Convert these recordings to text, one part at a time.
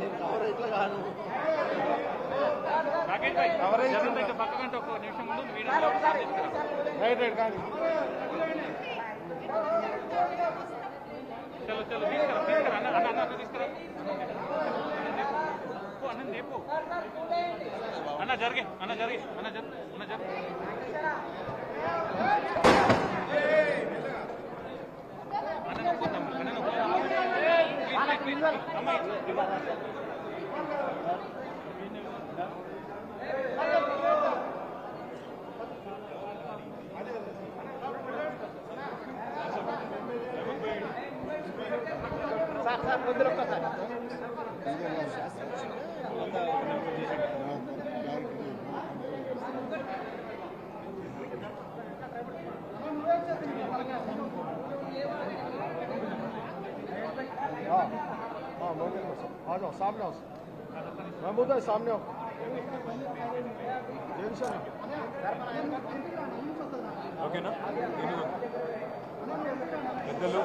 రాకేష్ భాయ్ జగన్ దగ్గర పక్కకంటే ఒక నిమిషం ముందు మీడియా రైట్ రైట్ కానీ చలో చలో తీసుకురా తీసుకురా అన్న అన్న అన్న తీసుకురా పో, అన్నం లేపు అన్న జరిగే అన్న జరిగే అన్న జరు అన్న జరు అన్న నొక్కొద్దాం, అన్న నొక్కొద్దాం. Please, please, please. అమ్మ, ఇట్లా. हाँ हाँ मौके पर आ जाओ सामने आओ महमूद है सामने आओ टेंशन ఓకేనా ఇదిగో. పెద్దలు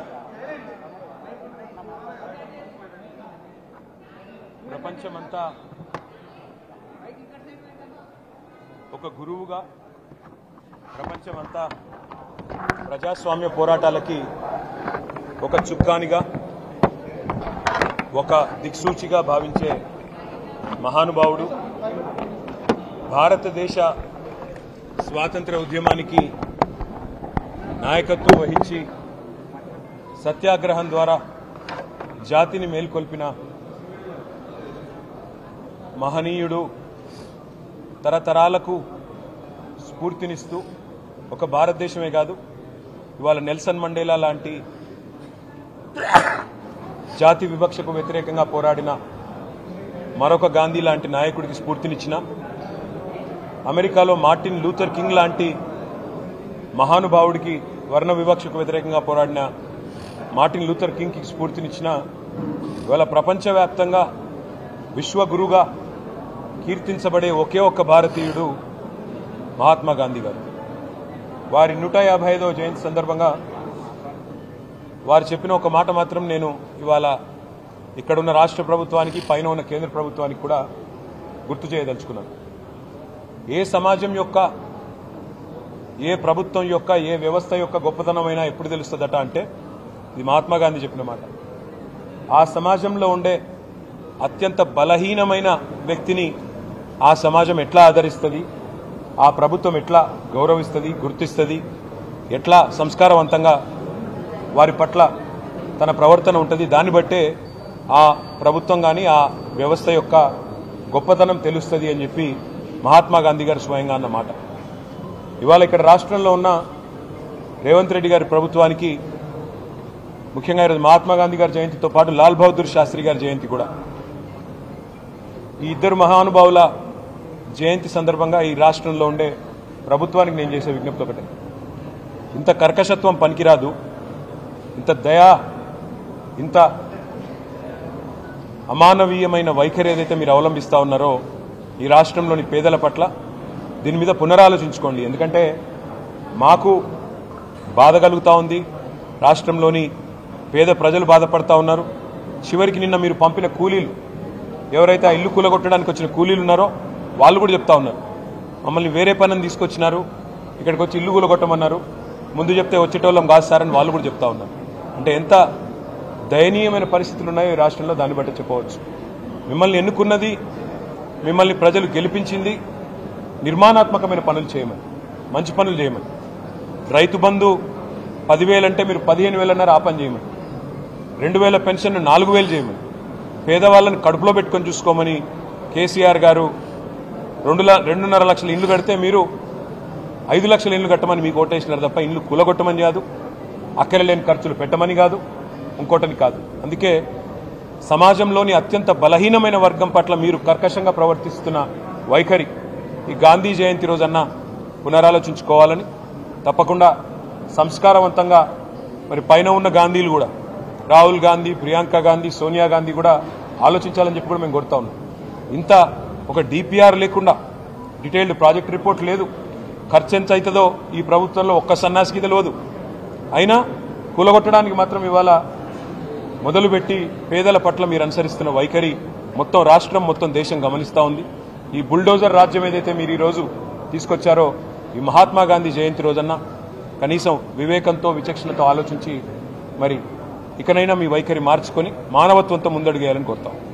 ప్రపంచమంతా ఒక గురువుగా ప్రపంచమంతా ప్రజాస్వామ్య పోరాటాలకి ఒక చుక్కానిగా ఒక దిక్సూచిగా భావించే మహానుభావుడు భారతదేశ స్వాతంత్ర ఉద్యమానికి నాయకత్వం వహించి సత్యాగ్రహం ద్వారా జాతిని మేల్కొల్పిన మహనీయుడు తరతరాలకు స్ఫూర్తినిస్తూ ఒక భారతదేశమే కాదు ఇవాళ నెల్సన్ మండేలా లాంటి జాతి వివక్షకు వ్యతిరేకంగా పోరాడిన మరొక గాంధీ లాంటి నాయకుడికి స్ఫూర్తినిచ్చిన అమెరికాలో మార్టిన్ లూథర్ కింగ్ లాంటి మహానుభావుడికి వర్ణ వివక్షకు వ్యతిరేకంగా పోరాడిన మార్టిన్ లూథర్ కింగ్కి స్ఫూర్తినిచ్చిన ఇవాళ ప్రపంచవ్యాప్తంగా విశ్వగురుగా కీర్తించబడే ఒకే ఒక్క భారతీయుడు మహాత్మా గాంధీ గారు వారి నూట యాభై ఐదవ జయంతి సందర్భంగా వారు చెప్పిన ఒక మాట మాత్రం నేను ఇవాళ ఇక్కడున్న రాష్ట్ర ప్రభుత్వానికి పైన ఉన్న కేంద్ర ప్రభుత్వానికి కూడా గుర్తు చేయదలుచుకున్నాను ఏ సమాజం యొక్క ఏ ప్రభుత్వం యొక్క ఏ వ్యవస్థ యొక్క గొప్పతనమైనా ఎప్పుడు తెలుస్తుందట అంటే ఇది మహాత్మా గాంధీ చెప్పిన మాట ఆ సమాజంలో ఉండే అత్యంత బలహీనమైన వ్యక్తిని ఆ సమాజం ఎట్లా ఆదరిస్తుంది ఆ ప్రభుత్వం ఎట్లా గౌరవిస్తుంది గుర్తిస్తుంది ఎట్లా సంస్కారవంతంగా వారి పట్ల తన ప్రవర్తన ఉంటుంది దాన్ని బట్టే ఆ ప్రభుత్వం కానీ ఆ వ్యవస్థ యొక్క గొప్పతనం తెలుస్తుంది అని చెప్పి మహాత్మా గాంధీ గారు స్వయంగా అన్నమాట ఇవాళ ఇక్కడ రాష్ట్రంలో ఉన్న రేవంత్ రెడ్డి గారి ప్రభుత్వానికి ముఖ్యంగా ఈరోజు మహాత్మా గాంధీ గారి జయంతితో పాటు లాల్ బహదూర్ శాస్త్రి గారి జయంతి కూడా ఈ ఇద్దరు మహానుభావుల జయంతి సందర్భంగా ఈ రాష్ట్రంలో ఉండే ప్రభుత్వానికి నేను చేసే విజ్ఞప్తి ఒకటే ఇంత కర్కశత్వం పనికిరాదు ఇంత దయా ఇంత అమానవీయమైన వైఖరి ఏదైతే మీరు అవలంబిస్తా ఉన్నారో ఈ రాష్ట్రంలోని పేదల పట్ల దీని మీద పునరాలోచించుకోండి ఎందుకంటే మాకు బాధ కలుగుతా ఉంది రాష్ట్రంలోని పేద ప్రజలు బాధపడతా ఉన్నారు చివరికి నిన్న మీరు పంపిన కూలీలు ఎవరైతే ఆ ఇల్లు కూలగొట్టడానికి వచ్చిన కూలీలు ఉన్నారో వాళ్ళు కూడా చెప్తా ఉన్నారు మమ్మల్ని వేరే పనిని తీసుకొచ్చినారు ఇక్కడికి వచ్చి ఇల్లు కూలగొట్టమన్నారు ముందు చెప్తే వచ్చేటోళ్ళం కాదు సార్ అని వాళ్ళు కూడా చెప్తా ఉన్నారు అంటే ఎంత దయనీయమైన పరిస్థితులు ఉన్నాయో ఈ రాష్ట్రంలో దాన్ని బట్టి చెప్పవచ్చు మిమ్మల్ని ఎన్నుకున్నది మిమ్మల్ని ప్రజలు గెలిపించింది నిర్మాణాత్మకమైన పనులు చేయమని మంచి పనులు చేయమని రైతు బంధు పదివేలంటే మీరు పదిహేను వేలన్నర ఆ పని చేయమని రెండు వేల పెన్షన్ నాలుగు వేలు చేయమని పేదవాళ్ళని కడుపులో పెట్టుకొని చూసుకోమని కేసీఆర్ గారు రెండు ల- రెండున్నర లక్షల ఇండ్లు కడితే మీరు ఐదు లక్షల ఇండ్లు కట్టమని మీకు ఓటేసినారు తప్ప ఇండ్లు కూలగొట్టమని కాదు అక్కర లేని ఖర్చులు పెట్టమని కాదు ఇంకోటని కాదు అందుకే సమాజంలోని అత్యంత బలహీనమైన వర్గం పట్ల మీరు కర్కశంగా ప్రవర్తిస్తున్న వైఖరి ఈ గాంధీ జయంతి రోజన్నా పునరాలోచించుకోవాలని తప్పకుండా సంస్కారవంతంగా మరి పైన ఉన్న గాంధీలు కూడా రాహుల్ గాంధీ ప్రియాంక గాంధీ సోనియా గాంధీ కూడా ఆలోచించాలని చెప్పి కూడా మేము కొడతా ఉన్నాం ఇంత ఒక డిపిఆర్ లేకుండా డీటెయిల్డ్ ప్రాజెక్ట్ రిపోర్ట్ లేదు ఖర్చు ఎంత అవుతుందో ఈ ప్రభుత్వంలో ఒక్క సన్నాసికి తెలియదు అయినా కూలగొట్టడానికి మాత్రం ఇవాళ మొదలుపెట్టి పేదల పట్ల మీరు అనుసరిస్తున్న వైఖరి మొత్తం రాష్ట్రం మొత్తం దేశం గమనిస్తూ ఉంది ఈ బుల్డోజర్ రాజ్యం ఏదైతే మీరు ఈరోజు తీసుకొచ్చారో ఈ మహాత్మా గాంధీ జయంతి రోజన్న కనీసం వివేకంతో విచక్షణతో ఆలోచించి మరి ఇకనైనా మీ వైఖరి మార్చుకొని మానవత్వంతో ముందడుగేయాలని కోరుతాం